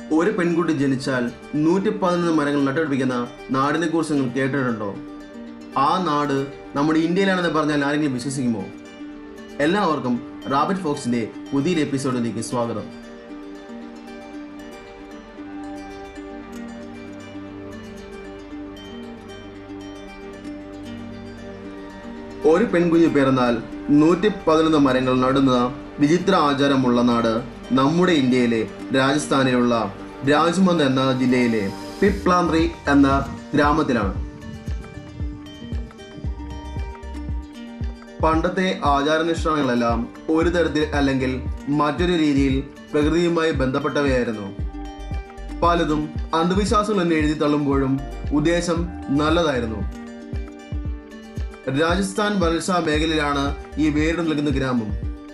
ഒരു പെൺകുട്ടി ജനിച്ചാൽ നൂറ്റി പതിനൊന്ന് മരങ്ങൾ നട്ടുപിടിപ്പിക്കുന്ന നാടിനെ കുറിച്ച് നിങ്ങൾ കേട്ടിട്ടുണ്ടോ ആ നാട് നമ്മുടെ ഇന്ത്യയിലാണെന്ന് പറഞ്ഞാൽ ആരെങ്കിലും വിശ്വസിക്കുമോ എല്ലാവർക്കും റാബിറ്റ് ഫോക്സിന്റെ പുതിയൊരു എപ്പിസോഡിലേക്ക് സ്വാഗതം ഒരു പെൺകുഞ്ഞ് പിറന്നാൽ നൂറ്റി പതിനൊന്ന് മരങ്ങൾ നടുന്ന വിചിത്ര ആചാരമുള്ള നാട് നമ്മുടെ ഇന്ത്യയിലെ രാജസ്ഥാനിലുള്ള രാജ്മന്ദ് എന്ന ജില്ലയിലെ പിപ്ലാന്ത്രി എന്ന ഗ്രാമത്തിലാണ് പണ്ടത്തെ ആചാരാനുഷ്ഠാനങ്ങളെല്ലാം ഒരു തരത്തിൽ അല്ലെങ്കിൽ മറ്റൊരു രീതിയിൽ പ്രകൃതിയുമായി ബന്ധപ്പെട്ടവയായിരുന്നു പലതും അന്ധവിശ്വാസങ്ങൾ എന്ന് എഴുതി തള്ളുമ്പോഴും ഉദ്ദേശം നല്ലതായിരുന്നു രാജസ്ഥാൻ വൽസ മേഖലയിലാണ് ഈ വേര് നിൽക്കുന്ന ഗ്രാമം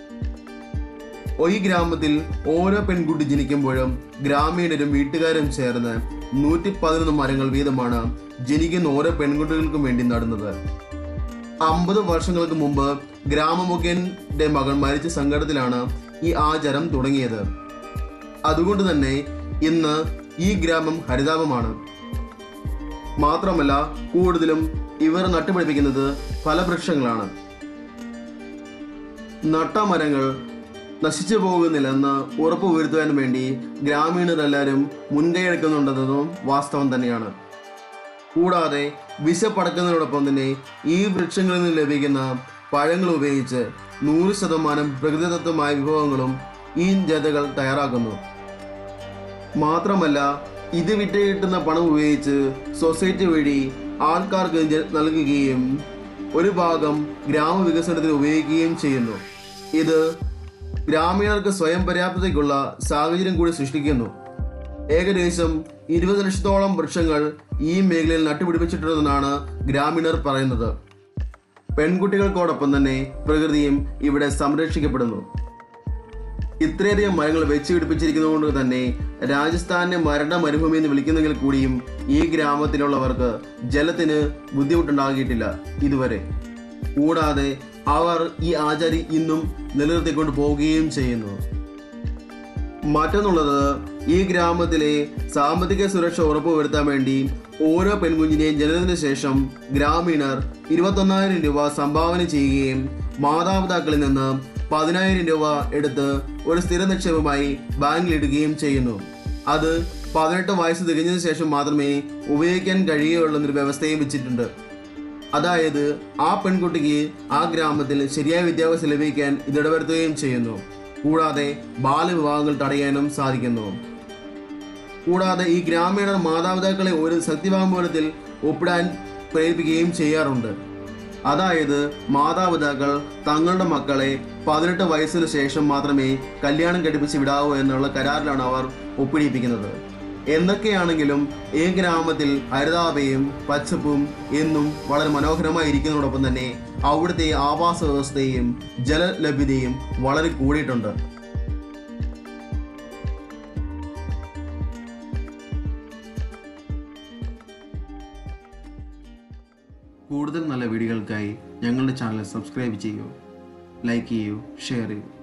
ഈ ഗ്രാമത്തിൽ ഓരോ പെൺകുട്ടി ജനിക്കുമ്പോഴും ഗ്രാമീണരും വീട്ടുകാരും ചേർന്ന് നൂറ്റി പതിനൊന്ന് മരങ്ങൾ വീതമാണ് ജനിക്കുന്ന ഓരോ പെൺകുട്ടികൾക്കും വേണ്ടി നടുന്നത് അമ്പത് വർഷങ്ങൾക്ക് മുമ്പ് ഗ്രാമമുഖ്യന്റെ മകൻ മരിച്ച സങ്കടത്തിലാണ് ഈ ആചാരം തുടങ്ങിയത് അതുകൊണ്ട് തന്നെ ഇന്ന് ഈ ഗ്രാമം ഹരിതാപമാണ് മാത്രമല്ല കൂടുതലും ഇവർ നട്ടുപിടിപ്പിക്കുന്നത് ഫലവൃക്ഷങ്ങളാണ് നട്ട മരങ്ങൾ നശിച്ചു പോകുന്നില്ലെന്ന് ഉറപ്പുവരുത്തുവാൻ വേണ്ടി ഗ്രാമീണരെല്ലാവരും മുൻകൈയെടുക്കുന്നുണ്ടെന്നതും വാസ്തവം തന്നെയാണ് കൂടാതെ വിശപ്പടക്കുന്നതിനോടൊപ്പം തന്നെ ഈ വൃക്ഷങ്ങളിൽ നിന്ന് ലഭിക്കുന്ന പഴങ്ങൾ ഉപയോഗിച്ച് നൂറ് ശതമാനം പ്രകൃതിദത്തമായ വിഭവങ്ങളും ഈ ജനതകൾ തയ്യാറാക്കുന്നു മാത്രമല്ല ഇത് വിറ്റ് കിട്ടുന്ന പണം ഉപയോഗിച്ച് സൊസൈറ്റി വഴി ആൾക്കാർക്ക് ജ- നൽകുകയും ഒരു ഭാഗം ഗ്രാമവികസനത്തിന് ഉപയോഗിക്കുകയും ചെയ്യുന്നു ഇത് ഗ്രാമീണർക്ക് സ്വയം പര്യാപ്തതയ്ക്കുള്ള സാഹചര്യം കൂടി സൃഷ്ടിക്കുന്നു ഏകദേശം ഇരുപത് ലക്ഷത്തോളം വൃക്ഷങ്ങൾ ഈ മേഖലയിൽ നട്ടുപിടിപ്പിച്ചിട്ടുണ്ടെന്നാണ് ഗ്രാമീണർ പറയുന്നത് പെൺകുട്ടികൾക്കോടൊപ്പം തന്നെ പ്രകൃതിയും ഇവിടെ സംരക്ഷിക്കപ്പെടുന്നു ഇത്രയധികം മരങ്ങൾ വെച്ച് പിടിപ്പിച്ചിരിക്കുന്നതുകൊണ്ട് തന്നെ രാജസ്ഥാനെ മരണ മരുഭൂമി എന്ന് വിളിക്കുന്നെങ്കിൽ കൂടിയും ഈ ഗ്രാമത്തിലുള്ളവർക്ക് ജലത്തിന് ബുദ്ധിമുട്ടുണ്ടാകിയിട്ടില്ല ഇതുവരെ കൂടാതെ അവർ ഈ ആചാരി ഇന്നും നിലനിർത്തിക്കൊണ്ട് പോവുകയും ചെയ്യുന്നു മറ്റൊന്നുള്ളത് ഈ ഗ്രാമത്തിലെ സാമ്പത്തിക സുരക്ഷ ഉറപ്പുവരുത്താൻ വേണ്ടി ഓരോ പെൺകുഞ്ഞിനെയും ജനനത്തിന് ശേഷം ഗ്രാമീണർ ഇരുപത്തൊന്നായിരം രൂപ സംഭാവന ചെയ്യുകയും മാതാപിതാക്കളിൽ നിന്ന് പതിനായിരം രൂപ എടുത്ത് ഒരു സ്ഥിര നിക്ഷേപമായി ബാങ്കിൽ ഇടുകയും ചെയ്യുന്നു അത് പതിനെട്ട് വയസ്സ് തികഞ്ഞതിന് ശേഷം മാത്രമേ ഉപയോഗിക്കാൻ കഴിയുകയുള്ളൂ എന്നൊരു വ്യവസ്ഥയും വെച്ചിട്ടുണ്ട് അതായത് ആ പെൺകുട്ടിക്ക് ആ ഗ്രാമത്തിൽ ശരിയായ വിദ്യാഭ്യാസം ലഭിക്കാൻ ഇത് ഇടവരുത്തുകയും ചെയ്യുന്നു കൂടാതെ ബാലവിവാഹങ്ങൾ തടയാനും സാധിക്കുന്നു കൂടാതെ ഈ ഗ്രാമീണർ മാതാപിതാക്കളെ ഒരു സത്യവാങ്മൂലത്തിൽ ഒപ്പിടാൻ പ്രേരിപ്പിക്കുകയും ചെയ്യാറുണ്ട് അതായത് മാതാപിതാക്കൾ തങ്ങളുടെ മക്കളെ പതിനെട്ട് വയസ്സിന് ശേഷം മാത്രമേ കല്യാണം കഴിപ്പിച്ച് വിടാവൂ എന്നുള്ള കരാറിലാണ് അവർ ഒപ്പിടിപ്പിക്കുന്നത് എന്തൊക്കെയാണെങ്കിലും ഈ ഗ്രാമത്തിൽ ഹരിതാപയും പച്ചപ്പും എന്നും വളരെ മനോഹരമായി ഇരിക്കുന്നതോടൊപ്പം തന്നെ അവിടുത്തെ ആവാസ വ്യവസ്ഥയും ജലലഭ്യതയും വളരെ കൂടിയിട്ടുണ്ട് കൂടുതൽ നല്ല വീഡിയോകൾക്കായി ഞങ്ങളുടെ ചാനൽ സബ്സ്ക്രൈബ് ചെയ്യൂ ലൈക്ക് ചെയ്യൂ ഷെയർ ചെയ്യൂ